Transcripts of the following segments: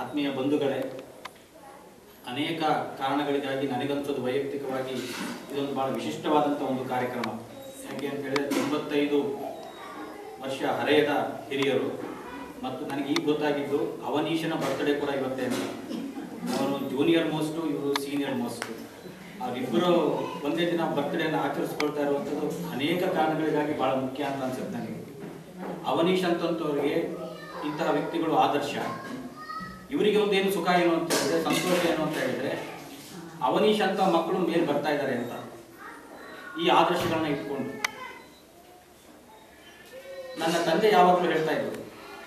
ಆತ್ಮೀಯ ಬಂಧುಗಳೇ ಅನೇಕ ಕಾರಣಗಳಿಗಾಗಿ ನನಗನ್ಸೋದು ವೈಯಕ್ತಿಕವಾಗಿ ಇದೊಂದು ಬಹಳ ವಿಶಿಷ್ಟವಾದಂಥ ಒಂದು ಕಾರ್ಯಕ್ರಮ ಯಾಕೆ ಅಂತ ಹೇಳಿದ್ರೆ ತೊಂಬತ್ತೈದು ವರ್ಷ ಹರೆಯದ ಹಿರಿಯರು ಮತ್ತು ನನಗೆ ಈಗ ಗೊತ್ತಾಗಿದ್ದು ಅವನೀಶನ ಬರ್ತ್ಡೇ ಕೂಡ ಇವತ್ತೇ ಅಂತ ಅವನು ಜೂನಿಯರ್ ಮೋಸ್ಟು ಇವರು ಸೀನಿಯರ್ ಮೋಸ್ಟು ಅವರಿಬ್ಬರು ಒಂದೇ ದಿನ ಬರ್ತ್ಡೇನ ಆಚರಿಸ್ಕೊಳ್ತಾ ಇರುವಂಥದ್ದು ಅನೇಕ ಕಾರಣಗಳಿಗಾಗಿ ಬಹಳ ಮುಖ್ಯ ಅಂತ ಅನ್ಸುತ್ತೆ ನನಗೆ ಅವನೀಶ್ ಅಂತಂತವ್ರಿಗೆ ಇಂತಹ ವ್ಯಕ್ತಿಗಳು ಆದರ್ಶ ಇವರಿಗೆ ಒಂದೇನು ಸುಖ ಏನು ಅಂತ ಹೇಳಿದ್ರೆ ಸಂತೋಷ ಏನು ಅಂತ ಹೇಳಿದ್ರೆ ಅವನೀಶ್ ಅಂತ ಮಕ್ಕಳು ಮೇಲೆ ಬರ್ತಾ ಇದ್ದಾರೆ ಅಂತ ಈ ಆದರ್ಶಗಳನ್ನ ಇಟ್ಕೊಂಡು ನನ್ನ ತಂದೆ ಯಾವಾಗಲೂ ಹೇಳ್ತಾ ಇದ್ರು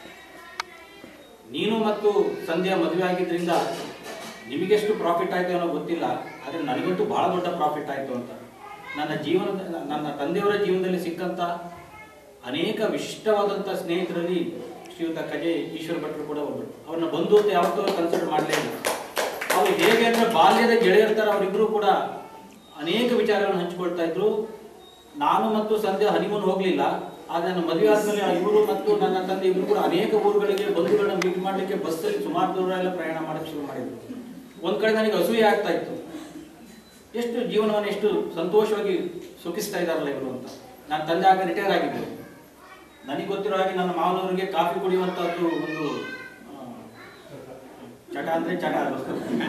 ನೀನು ಮತ್ತು ಸಂಧ್ಯಾ ಮದುವೆ ಆಗಿದ್ರಿಂದ ನಿಮಗೆಷ್ಟು ಪ್ರಾಫಿಟ್ ಆಯ್ತು ಅನ್ನೋ ಗೊತ್ತಿಲ್ಲ ಆದರೆ ನನಗಂತೂ ಬಹಳ ದೊಡ್ಡ ಪ್ರಾಫಿಟ್ ಆಯ್ತು ಅಂತ ನನ್ನ ಜೀವನದ ನನ್ನ ತಂದೆಯವರ ಜೀವನದಲ್ಲಿ ಸಿಕ್ಕಂತ ಅನೇಕ ವಿಶಿಷ್ಟವಾದಂಥ ಸ್ನೇಹಿತರಲ್ಲಿ ಶ್ರೀಯುತ ಕಜೆ ಈಶ್ವರ ಭಟ್ರು ಕೂಡ ಒಬ್ಬರು ಅವ್ರನ್ನ ಬಂಧು ಅಂತ ಯಾವತ್ತೂ ಕನ್ಸಿಡರ್ ಮಾಡಲೇ ಇಲ್ಲ ಅವ್ರು ಹೇಗೆ ಅಂದ್ರೆ ಬಾಲ್ಯದ ಗೆಳೆಯರ ಥರ ಅವರಿಬ್ಬರು ಕೂಡ ಅನೇಕ ವಿಚಾರಗಳನ್ನು ಹಂಚಿಕೊಳ್ತಾ ಇದ್ರು ನಾನು ಮತ್ತು ಸಂಧ್ಯಾ ಹನಿಮೂನ್ ಹೋಗ್ಲಿಲ್ಲ ಆದ್ರೆ ನನ್ನ ಮದುವೆ ಆದ್ಮೇಲೆ ಇವರು ಮತ್ತು ನನ್ನ ತಂದೆ ಇಬ್ರು ಕೂಡ ಅನೇಕ ಊರುಗಳಿಗೆ ಬಂಧುಗಳನ್ನ ಮೀಟ್ ಮಾಡ್ಲಿಕ್ಕೆ ಬಸ್ಸಲ್ಲಿ ಸುಮಾರು ದೂರ ಎಲ್ಲ ಪ್ರಯಾಣ ಮಾಡಕ್ಕೆ ಶುರು ಮಾಡಿದ್ರು ಒಂದ್ ಕಡೆ ನನಗೆ ಅಸೂಯೆ ಆಗ್ತಾ ಇತ್ತು ಎಷ್ಟು ಜೀವನವನ್ನು ಎಷ್ಟು ಸಂತೋಷವಾಗಿ ಸುಖಿಸ್ತಾ ಇದಾರಲ್ಲ ಇವರು ಅಂತ ನನ್ನ ತಂದೆ ಆಗ ರಿಟೈರ್ ಆಗಿದ್ದರು ನನಗೆ ಗೊತ್ತಿರೋ ಹಾಗೆ ನನ್ನ ಮಾವನವರಿಗೆ ಕಾಫಿ ಕುಡಿಯುವಂತಹದ್ದು ಒಂದು ಆ, ಚಟ ಅಂದ್ರೆ ಚಟ ಅದು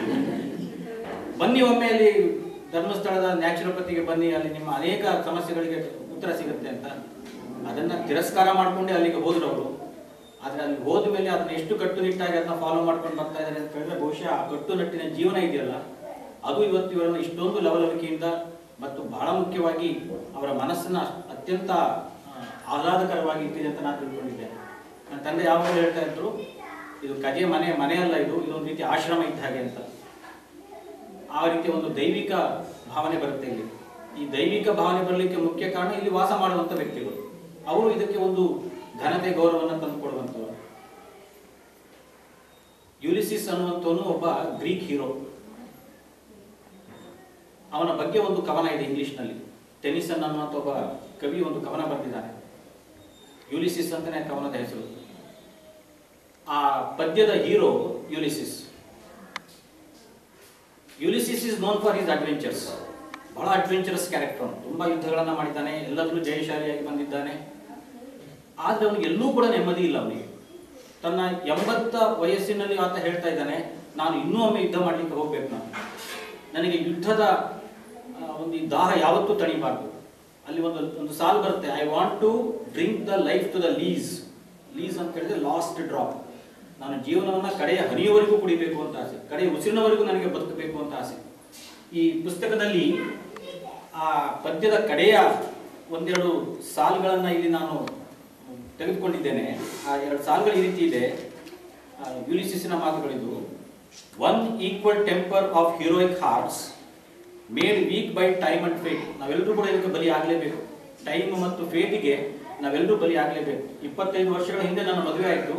ಬನ್ನಿ ಒಮ್ಮೆ ಅಲ್ಲಿ ಧರ್ಮಸ್ಥಳದ ನ್ಯಾಚುರೋಪತಿಗೆ ಬನ್ನಿ ಅಲ್ಲಿ ನಿಮ್ಮ ಅನೇಕ ಸಮಸ್ಯೆಗಳಿಗೆ ಉತ್ತರ ಸಿಗುತ್ತೆ ಅಂತ ಅದನ್ನ ತಿರಸ್ಕಾರ ಮಾಡ್ಕೊಂಡೆ ಅಲ್ಲಿಗೆ ಹೋದ್ರು ಅವರು ಆದ್ರೆ ಅಲ್ಲಿ ಹೋದ ಮೇಲೆ ಅದನ್ನ ಎಷ್ಟು ಕಟ್ಟುನಿಟ್ಟಾಗಿ ಅದನ್ನ ಫಾಲೋ ಮಾಡ್ಕೊಂಡು ಬರ್ತಾ ಇದ್ದಾರೆ ಅಂತ ಹೇಳಿದ್ರೆ ಬಹುಶಃ ಆ ಕಟ್ಟುನಿಟ್ಟಿನ ಜೀವನ ಇದೆಯಲ್ಲ ಅದು ಇವತ್ತು ಇವರನ್ನು ಇಷ್ಟೊಂದು ಲವಲವಿಕೆಯಿಂದ ಮತ್ತು ಬಹಳ ಮುಖ್ಯವಾಗಿ ಅವರ ಮನಸ್ಸನ್ನ ಅತ್ಯಂತ ಆ, ಆಹ್ಲಾದಕರವಾಗಿ ಇಟ್ಟಿದೆ ಅಂತ ನಾನು ತಿಳ್ಕೊಂಡಿದ್ದೇನೆ ನನ್ನ ತಂದೆ ಯಾವಾಗಲೂ ಹೇಳ್ತಾ ಇದ್ರು ಇದು ಕಜೆ ಮನೆ ಮನೆ ಅಲ್ಲ ಇದು ಇದೊಂದು ರೀತಿ ಆಶ್ರಮ ಇದ್ದ ಹಾಗೆ ಅಂತ ಆ ರೀತಿ ಒಂದು ದೈವಿಕ ಭಾವನೆ ಬರುತ್ತೆ ಇಲ್ಲಿ ಈ ದೈವಿಕ ಭಾವನೆ ಬರಲಿಕ್ಕೆ ಮುಖ್ಯ ಕಾರಣ ಇಲ್ಲಿ ವಾಸ ಮಾಡುವಂತ ವ್ಯಕ್ತಿಗಳು ಅವರು ಇದಕ್ಕೆ ಒಂದು ಘನತೆ ಗೌರವವನ್ನು ತಂದುಕೊಡುವಂಥವ್ರು ಯುಲಿಸಿಸ್ ಅನ್ನುವಂಥವನು ಒಬ್ಬ ಗ್ರೀಕ್ ಹೀರೋ ಅವನ ಬಗ್ಗೆ ಒಂದು ಕವನ ಇದೆ ಇಂಗ್ಲಿಷ್ನಲ್ಲಿ ಟೆನಿಸನ್ ಅನ್ನುವಂಥ ಒಬ್ಬ ಕವಿ ಒಂದು ಕವನ ಬರೆದಿದ್ದಾನೆ ಯುಲಿಸಿಸ್ ಅಂತಾನೆ ಆ ಕವನದ ಹೆಸರು ಆ ಪದ್ಯದ hero Ulysses Ulysses is known for his adventures ಬಹಳ ಅಡ್ವೆಂಚರಸ್ ಕ್ಯಾರೆಕ್ಟರ್ ಅವನು ತುಂಬಾ ಯುದ್ಧಗಳನ್ನ ಮಾಡಿದ್ದಾನೆ ಎಲ್ಲದರಲ್ಲೂ ಜಯಶಾಲಿಯಾಗಿ ಬಂದಿದ್ದಾನೆ ಆದ್ರೆ ಅವನಿಗೆ ಎಲ್ಲೂ ಕೂಡ ನೆಮ್ಮದಿ ಇಲ್ಲ ಅವನಿಗೆ ತನ್ನ ಎಂಬತ್ತ ವಯಸ್ಸಿನಲ್ಲಿ ಆತ ಹೇಳ್ತಾ ಇದ್ದಾನೆ ನಾನು ಇನ್ನೂ ಒಮ್ಮೆ ಯುದ್ಧ ಮಾಡ್ಲಿಕ್ಕೆ ಹೋಗ್ಬೇಕು ನಾನು ನನಗೆ ಯುದ್ಧದ ಆ, ಒಂದು ಈ ದಾಹ ಯಾವತ್ತೂ ತಣಿಬಾರ್ದು ಅಲ್ಲಿ ಒಂದು ಒಂದು ಸಾಲು ಬರುತ್ತೆ I want to drink the life to the lees lees ಅಂತ ಹೇಳಿದ್ರೆ ಲಾಸ್ಟ್ ಡ್ರಾಪ್ ನಾನು ಜೀವನವನ್ನ ಕಡೆಯ ಹನಿಯವರೆಗೂ ಕುಡಿಬೇಕು ಅಂತ ಆಸೆ ಕಡೆಯ ಉಸಿರಿನವರೆಗೂ ನನಗೆ ಬದುಕಬೇಕು ಅಂತ ಆಸೆ ಈ ಪುಸ್ತಕದಲ್ಲಿ ಆ ಪದ್ಯದ ಕಡೆಯ ಒಂದೆರಡು ಸಾಲುಗಳನ್ನ ಇಲ್ಲಿ ನಾನು ತೆಗೆದುಕೊಂಡಿದ್ದೇನೆ ಆ ಎರಡು ಸಾಲುಗಳು ಈ ರೀತಿ ಇದೆ ಯುಲಿಸಿಸಿನ ಮಾತುಗಳಿದು one equal temper of heroic hearts made weak by time and fate ನಾವೆಲ್ಲರೂ ಕೂಡ ಇದಕ್ಕೆ ಬಲಿ ಆಗಲೇಬೇಕು ಟೈಮ್ ಮತ್ತು ಫೇಟಿಗೆ ನಾವೆಲ್ಲರೂ ಬಲಿ ಆಗಲೇಬೇಕು ಇಪ್ಪತ್ತೈದು ವರ್ಷಗಳ ಹಿಂದೆ ನನ್ನ ಮದುವೆ ಆಯಿತು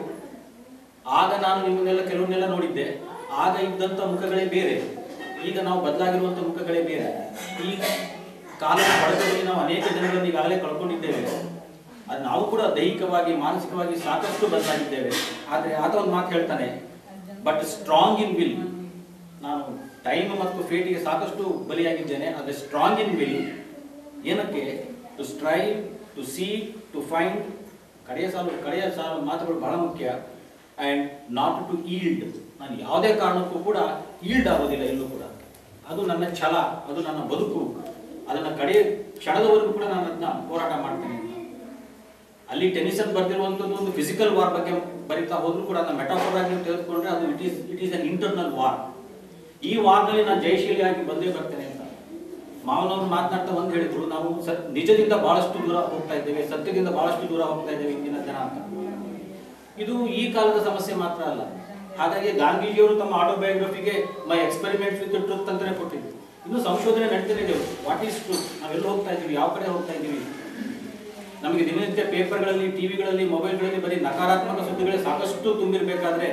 ಆಗ ನಾನು ನಿಮ್ಮನ್ನೆಲ್ಲ ಕೆಲವನ್ನೆಲ್ಲ ನೋಡಿದ್ದೆ ಆಗ ಇದ್ದಂಥ ಮುಖಗಳೇ ಬೇರೆ ಈಗ ನಾವು ಬದಲಾಗಿರುವಂಥ ಮುಖಗಳೇ ಬೇರೆ ಈಗ ಕಾಲದ ಹೊಡೆತದಲ್ಲಿ ನಾವು ಅನೇಕ ಜನಗಳನ್ನು ಈಗಾಗಲೇ ಕಳ್ಕೊಂಡಿದ್ದೇವೆ ಅದು ನಾವು ಕೂಡ ದೈಹಿಕವಾಗಿ ಮಾನಸಿಕವಾಗಿ ಸಾಕಷ್ಟು ಬದಲಾಗಿದ್ದೇವೆ ಆದರೆ ಆತ ಒಂದು ಮಾತು ಹೇಳ್ತಾನೆ ಬಟ್ ಸ್ಟ್ರಾಂಗ್ ಇನ್ ವಿಲ್ ನಾನು ಟೈಮ್ ಮತ್ತು ಫೇಟಿಗೆ ಸಾಕಷ್ಟು ಬಲಿಯಾಗಿದ್ದೇನೆ ಆದರೆ ಸ್ಟ್ರಾಂಗ್ ಇನ್ ವಿಲ್ ಏನಕ್ಕೆ to strive to seek to find ಕಡೆಯ ಸಾಲು ಕಡೆಯ ಸಾಲು ಮಾತುಗಳು ಬಹಳ ಮುಖ್ಯ ಆ್ಯಂಡ್ ನಾಟ್ ಟು ಈಲ್ಡ್ ನಾನು ಯಾವುದೇ ಕಾರಣಕ್ಕೂ ಕೂಡ ಈಲ್ಡ್ ಆಗೋದಿಲ್ಲ ಎಲ್ಲೂ ಕೂಡ ಅದು ನನ್ನ ಛಲ ಅದು ನನ್ನ ಬದುಕು ಅದನ್ನು ಕಡೆಯ ಕ್ಷಣದವರೆಗೂ ಕೂಡ ನಾನು ಅದನ್ನ ಹೋರಾಟ ಮಾಡ್ತೇನೆ ಅಂತ ಅಲ್ಲಿ ಟೆನಿಸನ್ ಬರ್ದಿರುವಂಥದ್ದು ಒಂದು ಫಿಸಿಕಲ್ ವಾರ್ ಬಗ್ಗೆ ಬರಿತಾ ಹೋದ್ರು ಕೂಡ ಅದನ್ನ ಮೆಟಾಫೋರ್ ಆಗಿ ನೀವು ತೆಗೆದುಕೊಂಡ್ರೆ ಅದು it is it is an internal war ಈ ವಾರ್ನಲ್ಲಿ ನಾನು ಜಯಶೀಲಿಯಾಗಿ ಬಂದೇ ಬರ್ತೇನೆ ಅಂತ ಮಾವನವರು ಮಾತನಾಡ್ತಾ ಒಂದು ಹೇಳಿದ್ರು ನಾವು ಸ- ನಿಜದಿಂದ ಬಹಳಷ್ಟು ದೂರ ಹೋಗ್ತಾ ಇದ್ದೇವೆ ಸತ್ಯದಿಂದ ಬಹಳಷ್ಟು ದೂರ ಹೋಗ್ತಾ ಇದ್ದೇವೆ ಇಂದಿನ ಜನ ಅಂತ ಇದು ಈ ಕಾಲದ ಸಮಸ್ಯೆ ಮಾತ್ರ ಅಲ್ಲ ಹಾಗಾಗಿ ಗಾಂಧೀಜಿಯವರು ತಮ್ಮ ಆಟೋಬಯೋಗ್ರಫಿಗೆ ಮೈ ಎಕ್ಸ್ಪೆರಿಮೆಂಟ್ ವಿತ್ ಟ್ರೂತ್ ಅಂತಾನೆ ಕೊಟ್ಟಿದ್ರು ಇನ್ನು ಸಂಶೋಧನೆ ನಡೀತಾನೆ ಇದೆ ವಾಟ್ ಈಸ್ ಟ್ರೂತ್ ನಾವೆಲ್ಲ ಹೋಗ್ತಾ ಇದ್ದೀವಿ ಯಾವ ಕಡೆ ಹೋಗ್ತಾ ಇದ್ದೀವಿ ನಮಗೆ ದಿನನಿತ್ಯ ಪೇಪರ್ಗಳಲ್ಲಿ ಟಿವಿಗಳಲ್ಲಿ ಮೊಬೈಲ್ಗಳಲ್ಲಿ ಬರೀ ನಕಾರಾತ್ಮಕ ಸುದ್ದಿಗಳೇ ಸಾಕಷ್ಟು ತುಂಬಿರಬೇಕಾದ್ರೆ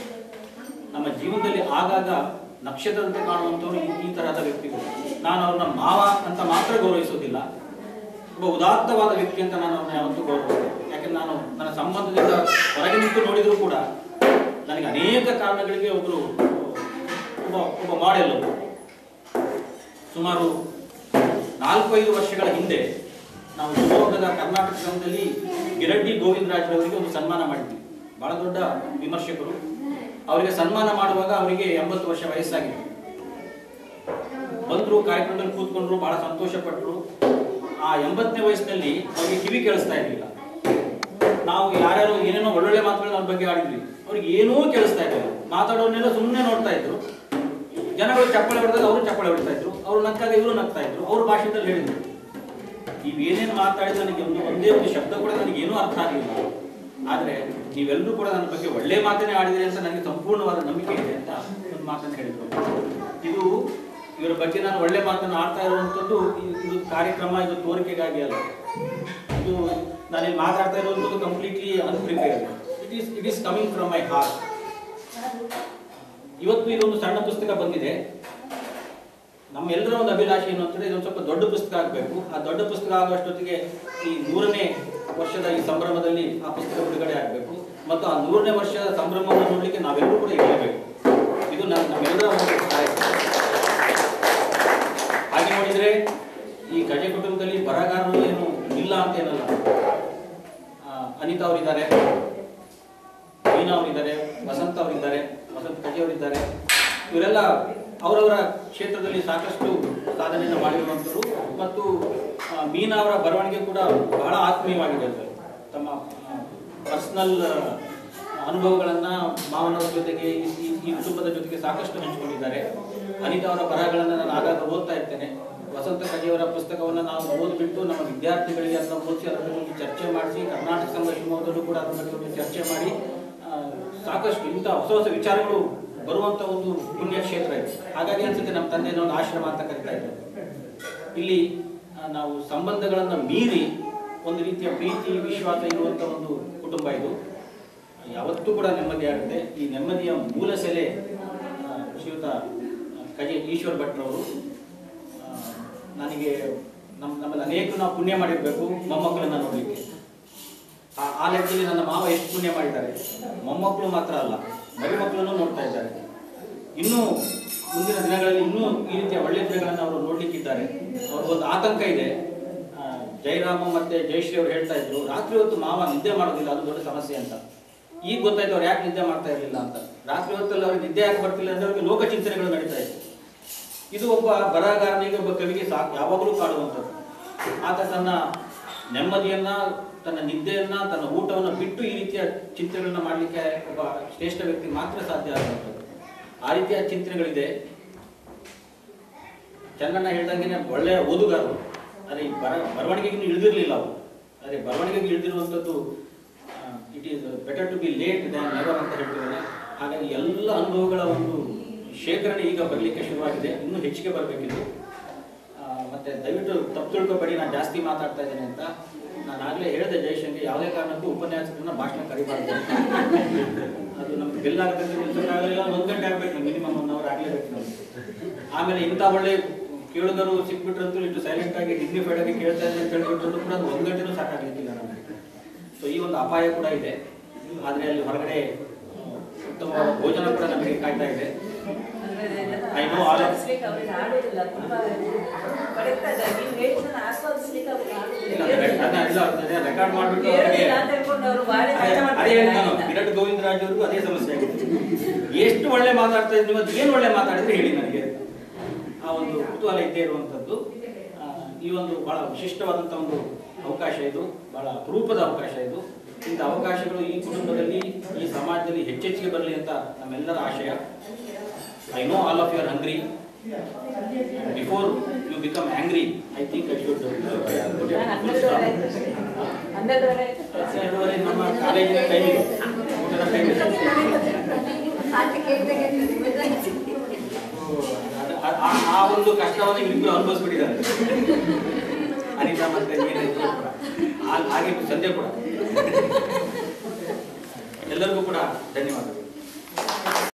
ನಮ್ಮ ಜೀವನದಲ್ಲಿ ಆಗಾಗ ನಕ್ಷತ್ರದಂತೆ ಕಾಣುವಂಥವ್ರು ಈ- ಈ ತರಹದ ವ್ಯಕ್ತಿಗಳು ನಾನು ಅವ್ರನ್ನ ಮಾವ ಅಂತ ಮಾತ್ರ ಗೌರವಿಸೋದಿಲ್ಲ ಒಬ್ಬ ಉದಾತ್ತವಾದ ವ್ಯಕ್ತಿ ಅಂತ ನಾನು ಅವ್ರನ್ನ ಯಾವತ್ತೂ ಗೌರವ ಯಾಕಂದ್ರೆ ನಾನು ನನ್ನ ಸಂಬಂಧದಿಂದ ಹೊರಗೆ ನಿಂತು ನೋಡಿದ್ರು ಕೂಡ ನನಗೆ ಅನೇಕ ಕಾರಣಗಳಿಗೆ ಒಬ್ಬರು ಒಬ್ಬ ಒಬ್ಬ ಮಾಡೆಲ್ ಅವರು ಸುಮಾರು ನಾಲ್ಕೈದು ವರ್ಷಗಳ ಹಿಂದೆ ನಾವು ಶಿವಮೊಗ್ಗದ ಕರ್ನಾಟಕ ಸಂಘದಲ್ಲಿ ಗಿರಡ್ಡಿ ಗೋವಿಂದರಾಜ್ರವರಿಗೆ ಒಂದು ಸನ್ಮಾನ ಮಾಡಿದ್ವಿ ಬಹಳ ದೊಡ್ಡ ವಿಮರ್ಶಕರು ಅವರಿಗೆ ಸನ್ಮಾನ ಮಾಡುವಾಗ ಅವರಿಗೆ ಎಂಬತ್ತು ವರ್ಷ ವಯಸ್ಸಾಗಿದೆ ಬಂದ್ರು ಕಾರ್ಯಕ್ರಮದಲ್ಲಿ ಕೂತ್ಕೊಂಡ್ರು ಬಹಳ ಸಂತೋಷ ಪಟ್ಟರು ಆ ಎಂಬತ್ತನೇ ವಯಸ್ಸಿನಲ್ಲಿ ಅವ್ರಿಗೆ ಕಿವಿ ಕೇಳಿಸ್ತಾ ಇರಲಿಲ್ಲ ನಾವು ಯಾರ್ಯಾರು ಏನೇನೋ ಒಳ್ಳೊಳ್ಳೆ ಮಾತುಗಳನ್ನ ಅವ್ರ ಬಗ್ಗೆ ಆಡಿದ್ವಿ ಅವ್ರಿಗೆ ಏನೂ ಕೇಳಿಸ್ತಾ ಇರಲಿಲ್ಲ ಮಾತಾಡೋರ್ನೆಲ್ಲ ಸುಮ್ಮನೆ ನೋಡ್ತಾ ಇದ್ರು ಜನಗಳು ಚಪ್ಪಳೆ ಹೊಡೆದಾಗ ಅವರು ಚಪ್ಪಳೆ ಹೊಡಿತಾ ಇದ್ರು ಅವ್ರು ನಕ್ಕಾಗ ಇವರು ನಗ್ತಾ ಇದ್ರು ಅವ್ರ ಭಾಷೆದಲ್ಲಿ ಹೇಳಿದ್ರು ನೀವೇನೇನು ಮಾತಾಡಿದ್ರೆ ನನಗೆ ಒಂದು ಒಂದೇ ಒಂದು ಶಬ್ದ ಕೂಡ ನನಗೆ ಏನೂ ಅರ್ಥ ಆಗಲಿಲ್ಲ ಆದ್ರೆ ನೀವೆಲ್ಲರೂ ಕೂಡ ನನ್ನ ಬಗ್ಗೆ ಒಳ್ಳೆ ಮಾತನ್ನೇ ಆಡಿದಿರಿ ಅಂತ ನನಗೆ ಸಂಪೂರ್ಣವಾದ ನಂಬಿಕೆ ಇದೆ ಅಂತ ಒಂದು ಮಾತನ್ನು ಹೇಳಿದ್ರು ಇದು ಇವರ ಬಗ್ಗೆ ನಾನು ಒಳ್ಳೆ ಮಾತನ್ನು ಆಡ್ತಾ ಇರುವಂಥದ್ದು ಇದು- ಇದು ಕಾರ್ಯಕ್ರಮ ಇದು ತೋರಿಕೆಗಾಗಿ ಅಲ್ಲ ಇದು ನಾನಿಲ್ಲಿ ಮಾತಾಡ್ತಾ ಇರುವಂಥದ್ದು completely unprepared it is it is coming from my heart ಇವತ್ತು ಇದೊಂದು ಸಣ್ಣ ಪುಸ್ತಕ ಬಂದಿದೆ ನಮ್ಮೆಲ್ಲರ ಒಂದು ಅಭಿಲಾಷೆ ಏನು ಅಂತಂದ್ರೆ ಇದೊಂದು ಸ್ವಲ್ಪ ದೊಡ್ಡ ಪುಸ್ತಕ ಆಗಬೇಕು ಆ ದೊಡ್ಡ ಪುಸ್ತಕ ಆಗುವಷ್ಟೊತ್ತಿಗೆ ಈ ನೂರನೇ ವರ್ಷದ ಈ ಸಂಭ್ರಮದಲ್ಲಿ ಆ ಪುಸ್ತಕ ಬಿಡುಗಡೆ ಆಗಬೇಕು ಮತ್ತು ಆ ನೂರನೇ ವರ್ಷದ ಸಂಭ್ರಮವನ್ನು ನೋಡಲಿಕ್ಕೆ ನಾವೆಲ್ಲರೂ ಕೂಡ ಇರಲೇಬೇಕು ಇದು ನಮ್ಮ ನಮ್ಮೆಲ್ಲರ ಒಂದು ಕಾಯಕ ಹಾಗೆ ನೋಡಿದ್ರೆ ಈ ಗಜ ಕುಟುಂಬದಲ್ಲಿ ಬರಗಾರರು ಏನು ಇಲ್ಲ ಅಂತ ಏನಲ್ಲ ಆ, ಅನಿತಾ ಅವರಿದ್ದಾರೆ ಮೀನಾ ಅವರಿದ್ದಾರೆ ವಸಂತ ಅವರಿದ್ದಾರೆ ವಸಂತ ಕಜಿ ಅವರಿದ್ದಾರೆ ಇವರೆಲ್ಲ ಅವರವರ ಕ್ಷೇತ್ರದಲ್ಲಿ ಸಾಕಷ್ಟು ಸಾಧನೆಯನ್ನು ಮಾಡಿರುವಂಥವರು ಮತ್ತು ಆ, ಮೀನಾ ಅವರ ಬರವಣಿಗೆ ಕೂಡ ಬಹಳ ಆತ್ಮೀಯವಾಗಿದೆ ಅದು. ತಮ್ಮ ಪರ್ಸನಲ್ ಅನುಭವಗಳನ್ನ ಮಾವನವರ ಜೊತೆಗೆ ಈ- ಈ- ಈ ಕುಟುಂಬದ ಜೊತೆಗೆ ಸಾಕಷ್ಟು ಹಂಚಿಕೊಂಡಿದ್ದಾರೆ ಅನಿತಾ ಅವರ ಬರಹಗಳನ್ನು ನಾನು ಆಗಾಗ ಓದ್ತಾ ಇರ್ತೇನೆ ವಸಂತ ಕಜಿಯವರ ಪುಸ್ತಕವನ್ನು ನಾವು ಓದ್ಬಿಟ್ಟು ನಮ್ಮ ವಿದ್ಯಾರ್ಥಿಗಳಿಗೆ ಅದನ್ನು ಓದಿಸಿ ಅದರ ಬಗ್ಗೆ ಒಂದು ಚರ್ಚೆ ಮಾಡಿಸಿ ಕರ್ನಾಟಕ ಸಂಘ ಶಿವಮೊಗ್ಗದಲ್ಲೂ ಕೂಡ ಅದರ ಬಗ್ಗೆ ಒಂದು ಚರ್ಚೆ ಮಾಡಿ ಆ, ಸಾಕಷ್ಟು ಇಂಥ ಹೊಸ ಹೊಸ ವಿಚಾರಗಳು ಬರುವಂತ ಒಂದು ಪುಣ್ಯಕ್ಷೇತ್ರ ಇದೆ ಹಾಗಾಗಿ ಅನ್ಸುತ್ತೆ ನಮ್ಮ ತಂದೆನ ಒಂದು ಆಶ್ರಮ ಅಂತ ಕರಿತಾ ಇದ್ದಾರೆ ಇಲ್ಲಿ ಆ, ನಾವು ಸಂಬಂಧಗಳನ್ನ ಮೀರಿ ಒಂದು ರೀತಿಯ ಪ್ರೀತಿ ವಿಶ್ವಾಸ ಇರುವಂತ ಒಂದು ಕುಟುಂಬ ಇದು ಯಾವತ್ತೂ ಕೂಡ ನೆಮ್ಮದಿ ಆಗುತ್ತೆ ಈ ನೆಮ್ಮದಿಯ ಮೂಲ ಸೆಲೆ ಆ, ಶ್ರೀಯುತ ಕಜೆ ಈಶ್ವರ್ ಭಟ್ರವರು ಆ, ನನಗೆ ನಮ್ಮ ನಮ್ಮಲ್ಲಿ ಅನೇಕರು ನಾವು ಪುಣ್ಯ ಮಾಡಿರ್ಬೇಕು ಮೊಮ್ಮಕ್ಕಳನ್ನ ನೋಡಲಿಕ್ಕೆ ಆ ಆ ಲೆಕ್ಕದಲ್ಲಿ ನನ್ನ ಮಾವ ಎಷ್ಟು ಪುಣ್ಯ ಮಾಡಿದ್ದಾರೆ ಮೊಮ್ಮಕ್ಕಳು ಮಾತ್ರ ಅಲ್ಲ ಮರಿಮಕ್ಕಳನ್ನು ನೋಡ್ತಾ ಇದ್ದಾರೆ ಇನ್ನೂ ಮುಂದಿನ ದಿನಗಳಲ್ಲಿ ಇನ್ನೂ ಈ ರೀತಿಯ ಒಳ್ಳೆಯ ದಿನಗಳನ್ನು ಅವರು ನೋಡ್ಲಿಕ್ಕಿದ್ದಾರೆ ಅವ್ರಿಗೊಂದು ಆತಂಕ ಇದೆ ಆ, ಜಯರಾಮ ಮತ್ತೆ ಜಯಶ್ರೀ ಅವರು ಹೇಳ್ತಾ ಇದ್ರು ರಾತ್ರಿ ಹೊತ್ತು ಮಾವ ನಿದ್ದೆ ಮಾಡೋದಿಲ್ಲ ಅದು ದೊಡ್ಡ ಸಮಸ್ಯೆ ಅಂತ ಈಗ ಗೊತ್ತಾಯ್ತು ಅವ್ರು ಯಾಕೆ ನಿದ್ದೆ ಮಾಡ್ತಾ ಇರಲಿಲ್ಲ ಅಂತ ರಾತ್ರಿ ಹೊತ್ತಲ್ಲಿ ಅವ್ರಿಗೆ ನಿದ್ದೆ ಯಾಕೆ ಬರ್ತಿಲ್ಲ ಅಂದ್ರೆ ಅವ್ರಿಗೆ ಲೋಕ ಚಿಂತನೆಗಳು ನಡೀತಾ ಇತ್ತು ಇದು ಒಬ್ಬ ಬರಹಗಾರನಿಗೆ ಒಬ್ಬ ಕವಿಗೆ ಸಾಕು ಯಾವಾಗಲೂ ಕಾಡುವಂಥದ್ದು ಆತ ತನ್ನ ನೆಮ್ಮದಿಯನ್ನ ತನ್ನ ನಿದ್ದೆಯನ್ನ ತನ್ನ ಊಟವನ್ನು ಬಿಟ್ಟು ಈ ರೀತಿಯ ಚಿಂತನೆಗಳನ್ನ ಮಾಡಲಿಕ್ಕೆ ಒಬ್ಬ ಶ್ರೇಷ್ಠ ವ್ಯಕ್ತಿ ಮಾತ್ರ ಸಾಧ್ಯ ಆಗುವಂಥದ್ದು ಆ ರೀತಿಯ ಚಿಂತನೆಗಳಿದೆ ಚಂದಣ್ಣ ಹೇಳ್ದಂಗೆ ಒಳ್ಳೆಯ ಓದುಗಾರರು ಆದರೆ ಈ ಬರ ಬರವಣಿಗೆಗೆ ಇಳಿದಿರಲಿಲ್ಲ ಅವರು ಆದರೆ ಬರವಣಿಗೆಗೆ ಇಳಿದಿರುವಂಥದ್ದು it is better to be late than never ಅಂತ ಹೇಳ್ತಿದ್ದಾರೆ ಹಾಗಾಗಿ ಎಲ್ಲ ಅನುಭವಗಳ ಒಂದು ಶೇಖರಣೆ ಈಗ ಬರಲಿಕ್ಕೆ ಶುರುವಾಗಿದೆ ಇನ್ನೂ ಹೆಚ್ಚಿಗೆ ಬರಬೇಕಿದ್ದು ಮತ್ತೆ ದಯವಿಟ್ಟು ತಪ್ಪು ತಿಳ್ಕೊಬೇಡಿ ನಾನು ಜಾಸ್ತಿ ಮಾತಾಡ್ತಾ ಇದ್ದೇನೆ ಅಂತ ನಾನು ಆಗಲೇ ಹೇಳಿದೆ ಜಯಶಂಗೆ ಯಾವುದೇ ಕಾರಣಕ್ಕೂ ಉಪನ್ಯಾಸಕರನ್ನ ಭಾಷಣ ಕರಿಬಾರ್ದು ಅಂತ. ಅದು ನಮ್ಗೆ ಬೆಲ್ಲ ಆಗಬೇಕು ನಿಲ್ಸೋಕ್ಕಾಗಲಿಲ್ಲ ಒಂದು ಗಂಟೆ ಆಗ್ಬೇಕು ಮಿನಿಮಮ್ ಒನ್ ಅವರ್ ಆಗಲೇಬೇಕು ನಾವು ಆಮೇಲೆ ಇಂಥ ಒಳ್ಳೆ ಕೇಳುಗರು ಸಿಕ್ಬಿಟ್ರಂತೂ ಇಟ್ಟು ಸೈಲೆಂಟ್ ಆಗಿ ಡಿಗ್ನಿಫೈಡ್ ಆಗಿ ಕೇಳ್ತಾ ಇದ್ದಾರೆ ಅಂತ ಹೇಳ್ಬಿಟ್ರು ಕೂಡ ಅದು ಒಂದು ಗಂಟೆನೂ ಸಾಕಾಗ್ಲಿಕ್ಕಿಲ್ಲ ನಮಗೆ ಸೊ ಈ ಒಂದು ಅಪಾಯ ಕೂಡ ಇದೆ ಆದರೆ ಅಲ್ಲಿ ಹೊರಗಡೆ ಆ, ಉತ್ತಮವಾದ ಭೋಜನ ಕೂಡ ನಮಗೆ ಕಾಯ್ತಾ ಇದೆ I know all of- ಆಸ್ವಾದಿಸ್ಲಿಕ್ಕೆ ರೆಕಾರ್ಡ್ ಮಾಡಿಬಿಟ್ಟು ಅದೇ ಹೇಳಿದ್ದು ನಾನು ವಿರಾಟ್ ಗೋವಿಂದರಾಜ್ ಅವ್ರಿಗೂ ಅದೇ ಸಮಸ್ಯೆ ಆಗಿದೆ ಎಷ್ಟು ಒಳ್ಳೆ ಮಾತಾಡ್ತಾ ಇದ್ರು ಇವತ್ತು ಏನು ಒಳ್ಳೆ ಮಾತಾಡಿದ್ರೆ ಹೇಳಿ ನನಗೆ ಆ ಒಂದು ಕುತೂಹಲ ಇದ್ದೇ ಇರುವಂಥದ್ದು ಆ, ಈ ಒಂದು ಬಹಳ ವಿಶಿಷ್ಟವಾದಂಥ ಒಂದು ಅವಕಾಶ ಇದು ಬಹಳ ಅಪರೂಪದ ಅವಕಾಶ ಇದು ಇಂಥ ಅವಕಾಶಗಳು ಈ ಕುಟುಂಬದಲ್ಲಿ ಈ ಸಮಾಜದಲ್ಲಿ ಹೆಚ್ಚೆಚ್ಚಿಗೆ ಬರಲಿ ಅಂತ ನಮ್ಮೆಲ್ಲರ ಆಶಯ I know all of your hungry before you become angry I think I should ಹನ್ನೆರಡುವರೆ ನಮ್ಮ ಕಾಲೇಜಿನ ಟೈಮಿಗೆ ಊಟದ ಟೈಮಿಗೆ ಆ- ಆ- ಆ ಒಂದು ಕಷ್ಟವನ್ನು ಇವರಿಬ್ಬರು ಅನುಭವಿಸ್ಬಿಟ್ಟಿದ್ದಾರೆ ಅನಿತಾ ಮತ್ತೆ ನೀರಜ್ ಕೂಡ. ಆ- ಹಾಗೆ ಸಂಜೆ ಕೂಡ ಎಲ್ಲರಿಗೂ ಕೂಡ ಧನ್ಯವಾದಗಳು